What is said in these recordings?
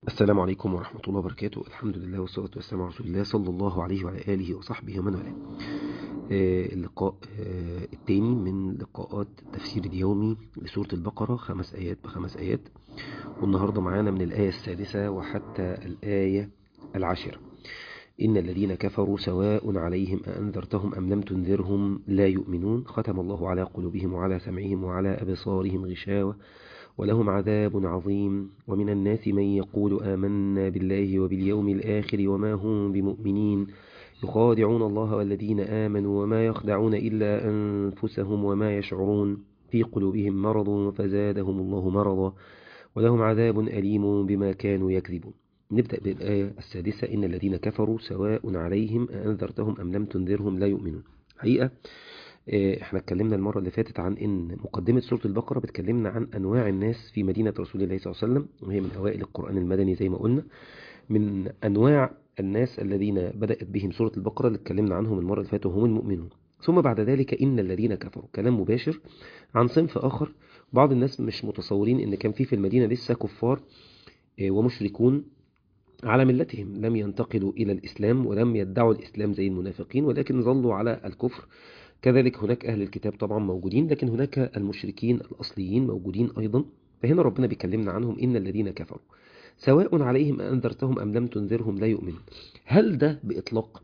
السلام عليكم ورحمة الله وبركاته الحمد لله والصلاة والسلام على رسول الله صلى الله عليه وعلى آله وصحبه ومن والاه آه، اللقاء آه، الثاني من لقاءات التفسير اليومي لسورة البقرة خمس آيات بخمس آيات والنهاردة معانا من الآية السادسة وحتى الآية العاشرة إن الذين كفروا سواء عليهم أأنذرتهم أم لم تنذرهم لا يؤمنون ختم الله على قلوبهم وعلى سمعهم وعلى أبصارهم غشاوة ولهم عذاب عظيم ومن الناس من يقول آمنا بالله وباليوم الآخر وما هم بمؤمنين يخادعون الله والذين آمنوا وما يخدعون إلا أنفسهم وما يشعرون في قلوبهم مرض فزادهم الله مرضا ولهم عذاب أليم بما كانوا يكذبون نبدأ بالآية السادسة إن الذين كفروا سواء عليهم أأنذرتهم أم لم تنذرهم لا يؤمنون حقيقة احنا اتكلمنا المرة اللي فاتت عن ان مقدمة سورة البقرة بتكلمنا عن انواع الناس في مدينة رسول الله صلى الله عليه وسلم وهي من اوائل القرآن المدني زي ما قلنا من انواع الناس الذين بدأت بهم سورة البقرة اللي اتكلمنا عنهم المرة اللي فاتت وهم المؤمنون ثم بعد ذلك ان الذين كفروا كلام مباشر عن صنف اخر بعض الناس مش متصورين ان كان في في المدينة لسه كفار ومشركون على ملتهم لم ينتقلوا إلى الإسلام ولم يدعوا الإسلام زي المنافقين ولكن ظلوا على الكفر كذلك هناك أهل الكتاب طبعا موجودين لكن هناك المشركين الأصليين موجودين أيضا فهنا ربنا بيكلمنا عنهم إن الذين كفروا سواء عليهم أنذرتهم أم لم تنذرهم لا يؤمنون هل ده بإطلاق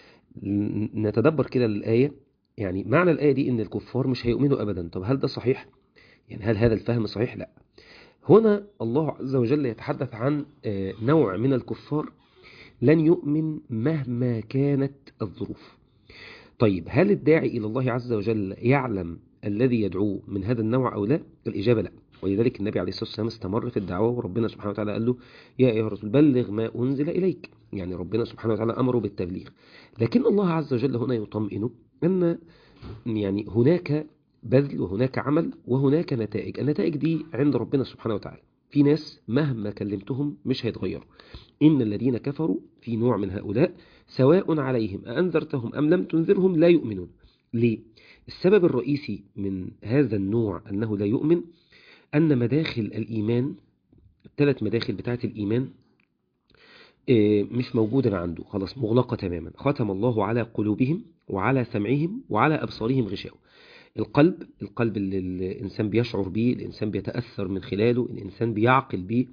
نتدبر كده الآية يعني معنى الآية دي إن الكفار مش هيؤمنوا أبدا طب هل ده صحيح يعني هل هذا الفهم صحيح لا هنا الله عز وجل يتحدث عن نوع من الكفار لن يؤمن مهما كانت الظروف طيب هل الداعي إلى الله عز وجل يعلم الذي يدعوه من هذا النوع أو لا الإجابة لا ولذلك النبي عليه الصلاة والسلام استمر في الدعوة وربنا سبحانه وتعالى قال له يا أيها الرسول بلغ ما أنزل إليك يعني ربنا سبحانه وتعالى أمره بالتبليغ لكن الله عز وجل هنا يطمئنه أن يعني هناك بذل وهناك عمل وهناك نتائج النتائج دي عند ربنا سبحانه وتعالى في ناس مهما كلمتهم مش هيتغيروا إن الذين كفروا في نوع من هؤلاء سواء عليهم أأنذرتهم أم لم تنذرهم لا يؤمنون ليه؟ السبب الرئيسي من هذا النوع أنه لا يؤمن أن مداخل الإيمان الثلاث مداخل بتاعة الإيمان مش موجودة عنده خلاص مغلقة تماما ختم الله على قلوبهم وعلى سمعهم وعلى أبصارهم غشاوة القلب القلب اللي الإنسان بيشعر به الإنسان بيتأثر من خلاله الإنسان بيعقل به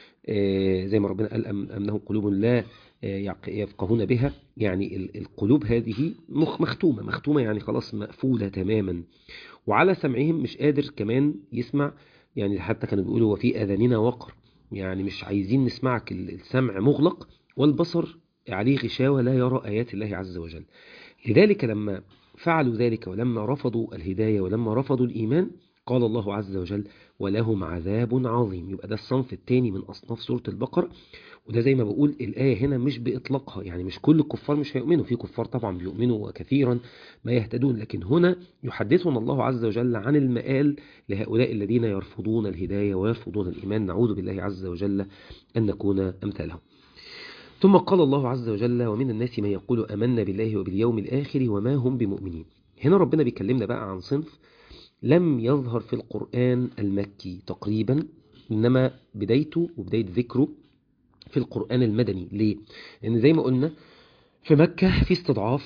زي ما ربنا قال أنه قلوب لا يفقهون بها يعني القلوب هذه مختومة مختومة يعني خلاص مقفولة تماما وعلى سمعهم مش قادر كمان يسمع يعني حتى كانوا بيقولوا وفي أذاننا وقر يعني مش عايزين نسمعك السمع مغلق والبصر عليه غشاوة لا يرى آيات الله عز وجل لذلك لما فعلوا ذلك ولما رفضوا الهداية ولما رفضوا الإيمان قال الله عز وجل ولهم عذاب عظيم يبقى ده الصنف الثاني من أصناف سورة البقرة وده زي ما بقول الآية هنا مش بإطلاقها يعني مش كل الكفار مش هيؤمنوا في كفار طبعا بيؤمنوا وكثيرا ما يهتدون لكن هنا يحدثنا الله عز وجل عن المآل لهؤلاء الذين يرفضون الهداية ويرفضون الإيمان نعوذ بالله عز وجل أن نكون أمثالهم ثم قال الله عز وجل ومن الناس من يقول أمنا بالله وباليوم الآخر وما هم بمؤمنين هنا ربنا بيكلمنا بقى عن صنف لم يظهر في القرآن المكي تقريبا إنما بدايته وبداية ذكره في القرآن المدني ليه؟ لأن زي ما قلنا في مكة في استضعاف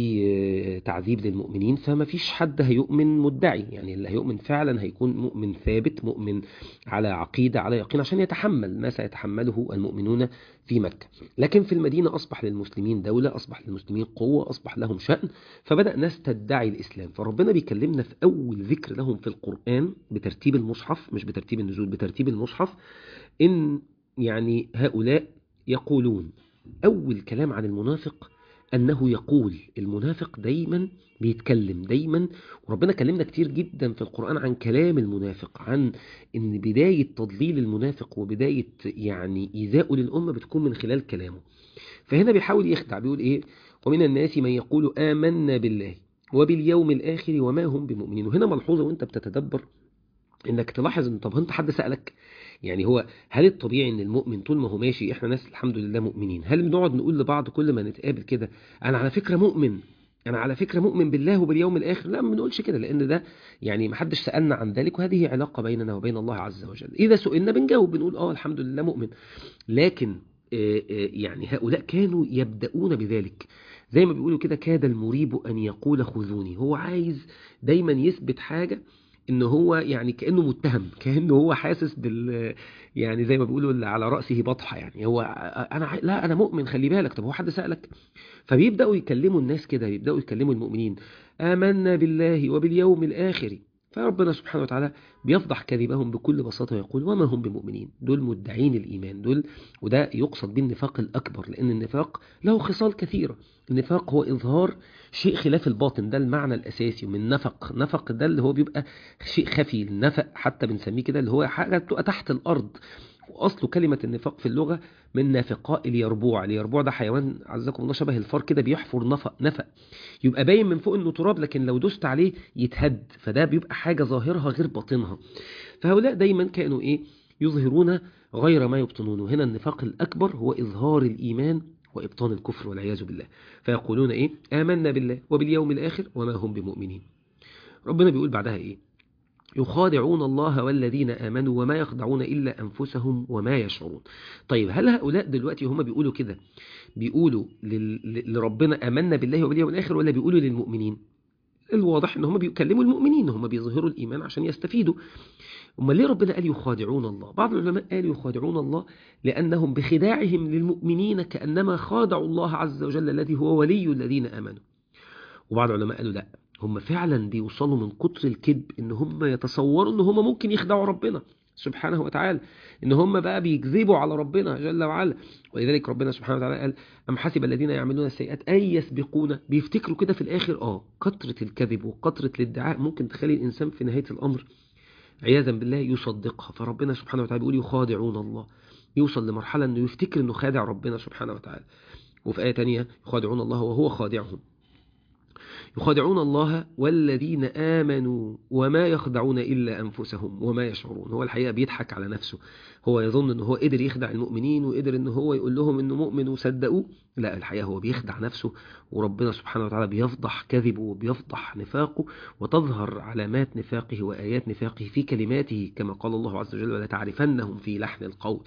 في تعذيب للمؤمنين فما فيش حد هيؤمن مدعي يعني اللي هيؤمن فعلا هيكون مؤمن ثابت مؤمن على عقيدة على يقين عشان يتحمل ما سيتحمله المؤمنون في مكة لكن في المدينة أصبح للمسلمين دولة أصبح للمسلمين قوة أصبح لهم شأن فبدأ ناس تدعي الإسلام فربنا بيكلمنا في أول ذكر لهم في القرآن بترتيب المصحف مش بترتيب النزول بترتيب المصحف إن يعني هؤلاء يقولون أول كلام عن المنافق أنه يقول المنافق دايما بيتكلم دايما وربنا كلمنا كتير جدا في القرآن عن كلام المنافق عن ان بداية تضليل المنافق وبداية يعني إيذاءه للأمة بتكون من خلال كلامه فهنا بيحاول يخدع بيقول إيه ومن الناس من يقول آمنا بالله وباليوم الآخر وما هم بمؤمنين وهنا ملحوظة وانت بتتدبر انك تلاحظ ان طب انت حد سألك يعني هو هل الطبيعي ان المؤمن طول ما هو ماشي احنا ناس الحمد لله مؤمنين هل بنقعد نقول لبعض كل ما نتقابل كده انا على فكرة مؤمن انا على فكره مؤمن بالله وباليوم الاخر لا ما بنقولش كده لان ده يعني ما حدش سالنا عن ذلك وهذه علاقه بيننا وبين الله عز وجل اذا سئلنا بنجاوب بنقول اه الحمد لله مؤمن لكن يعني هؤلاء كانوا يبدأون بذلك زي ما بيقولوا كده كاد المريب أن يقول خذوني هو عايز دايما يثبت حاجة ان هو يعني كانه متهم كانه هو حاسس بال يعني زي ما بيقولوا اللي على راسه بطحه يعني هو انا لا انا مؤمن خلي بالك طب هو حد سالك فبيبداوا يكلموا الناس كده بيبداوا يكلموا المؤمنين امنا بالله وباليوم الاخر فربنا سبحانه وتعالى بيفضح كذبهم بكل بساطة ويقول وما هم بمؤمنين دول مدعين الإيمان دول وده يقصد بالنفاق الأكبر لأن النفاق له خصال كثيرة النفاق هو إظهار شيء خلاف الباطن ده المعنى الأساسي من نفق نفق ده اللي هو بيبقى شيء خفي النفق حتى بنسميه كده اللي هو حاجة بتبقى تحت الأرض وأصل كلمة النفاق في اللغة من نافقاء اليربوع اليربوع ده حيوان عزكم الله شبه الفار كده بيحفر نفق نفق يبقى باين من فوق انه تراب لكن لو دوست عليه يتهد فده بيبقى حاجة ظاهرها غير باطنها فهؤلاء دايما كانوا ايه يظهرون غير ما يبطنون هنا النفاق الأكبر هو إظهار الإيمان وإبطان الكفر والعياذ بالله فيقولون إيه آمنا بالله وباليوم الآخر وما هم بمؤمنين ربنا بيقول بعدها إيه يخادعون الله والذين آمنوا وما يخدعون إلا أنفسهم وما يشعرون طيب هل هؤلاء دلوقتي هم بيقولوا كده بيقولوا لربنا آمنا بالله وباليوم الآخر ولا بيقولوا للمؤمنين الواضح ان هم بيكلموا المؤمنين هم بيظهروا الإيمان عشان يستفيدوا أما ليه ربنا قال يخادعون الله بعض العلماء قالوا يخادعون الله لأنهم بخداعهم للمؤمنين كأنما خادعوا الله عز وجل الذي هو ولي الذين آمنوا وبعض العلماء قالوا لا هم فعلا بيوصلوا من كتر الكذب ان هم يتصوروا ان هم ممكن يخدعوا ربنا سبحانه وتعالى ان هم بقى بيكذبوا على ربنا جل وعلا ولذلك ربنا سبحانه وتعالى قال ام حسب الذين يعملون السيئات ان يسبقون بيفتكروا كده في الاخر اه كترة الكذب وكترة الادعاء ممكن تخلي الانسان في نهاية الامر عياذا بالله يصدقها فربنا سبحانه وتعالى بيقول يخادعون الله يوصل لمرحلة انه يفتكر انه خادع ربنا سبحانه وتعالى وفي آية تانية يخادعون الله وهو خادعهم يخادعون الله والذين آمنوا وما يخدعون إلا أنفسهم وما يشعرون هو الحقيقة بيضحك على نفسه هو يظن أنه هو قدر يخدع المؤمنين وقدر أنه هو يقول لهم أنه مؤمن وصدقوه لا الحقيقة هو بيخدع نفسه وربنا سبحانه وتعالى بيفضح كذبه وبيفضح نفاقه وتظهر علامات نفاقه وآيات نفاقه في كلماته كما قال الله عز وجل ولا تعرفنهم في لحن القول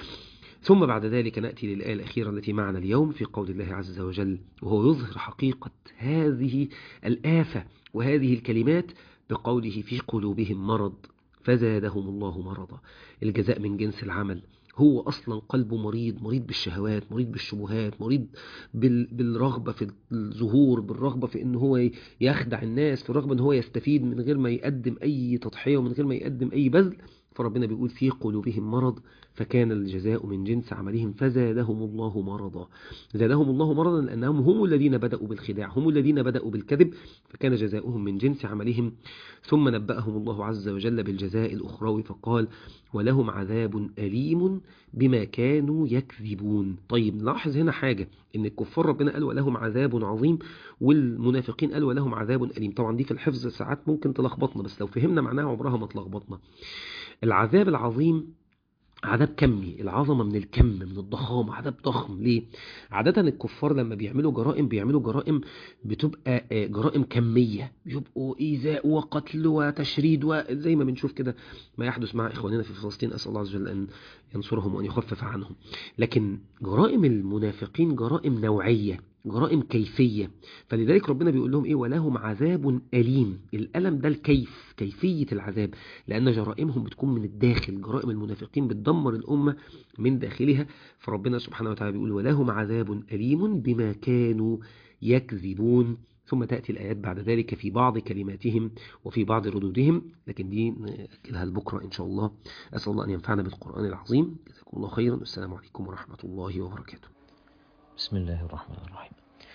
ثم بعد ذلك نأتي للآية الأخيرة التي معنا اليوم في قول الله عز وجل وهو يظهر حقيقة هذه الآفة وهذه الكلمات بقوله في قلوبهم مرض فزادهم الله مرضا الجزاء من جنس العمل هو أصلا قلبه مريض مريض بالشهوات مريض بالشبهات مريض بالرغبة في الظهور بالرغبة في أنه هو يخدع الناس في الرغبة أنه هو يستفيد من غير ما يقدم أي تضحية ومن غير ما يقدم أي بذل فربنا بيقول في قلوبهم مرض فكان الجزاء من جنس عملهم فزادهم الله مرضا زادهم الله مرضا لأنهم هم الذين بدأوا بالخداع هم الذين بدأوا بالكذب فكان جزاؤهم من جنس عملهم ثم نبأهم الله عز وجل بالجزاء الأخروي فقال ولهم عذاب أليم بما كانوا يكذبون طيب نلاحظ هنا حاجة ان الكفار ربنا قال ولهم عذاب عظيم والمنافقين قال ولهم عذاب أليم طبعا دي في الحفظ ساعات ممكن تلخبطنا بس لو فهمنا معناها عمرها ما تلخبطنا العذاب العظيم عذاب كمي العظمة من الكم من الضخامة عذاب ضخم ليه؟ عادة الكفار لما بيعملوا جرائم بيعملوا جرائم بتبقى جرائم كمية بيبقوا إيذاء وقتل وتشريد وزي ما بنشوف كده ما يحدث مع إخواننا في فلسطين أسأل الله عز وجل أن ينصرهم وأن يخفف عنهم لكن جرائم المنافقين جرائم نوعية جرائم كيفية فلذلك ربنا بيقول لهم إيه ولهم عذاب أليم الألم ده الكيف كيفية العذاب لأن جرائمهم بتكون من الداخل جرائم المنافقين بتدمر الأمة من داخلها فربنا سبحانه وتعالى بيقول ولهم عذاب أليم بما كانوا يكذبون ثم تأتي الآيات بعد ذلك في بعض كلماتهم وفي بعض ردودهم لكن دي نأكلها لبكرة إن شاء الله أسأل الله أن ينفعنا بالقرآن العظيم جزاكم الله خيرا والسلام عليكم ورحمة الله وبركاته بسم الله الرحمن الرحيم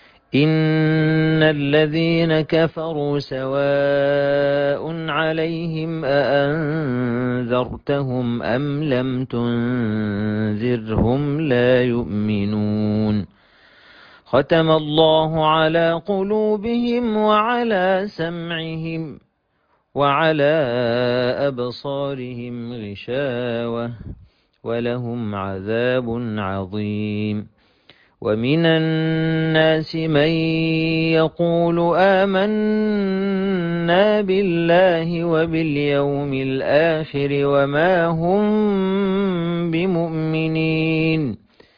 إن الذين كفروا سواء عليهم أأنذرتهم أم لم تنذرهم لا يؤمنون ختم الله على قلوبهم وعلى سمعهم وعلى أبصارهم غشاوة ولهم عذاب عظيم ومن الناس من يقول آمنا بالله وباليوم الآخر وما هم بمؤمنين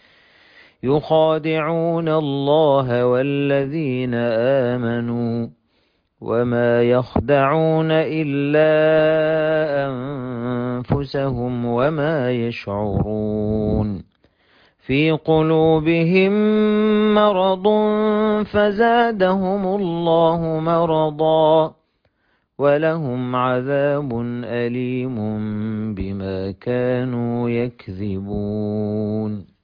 يخادعون الله والذين آمنوا وما يخدعون إلا أنفسهم وما يشعرون في قلوبهم مرض فزادهم الله مرضا ولهم عذاب أليم بما كانوا يكذبون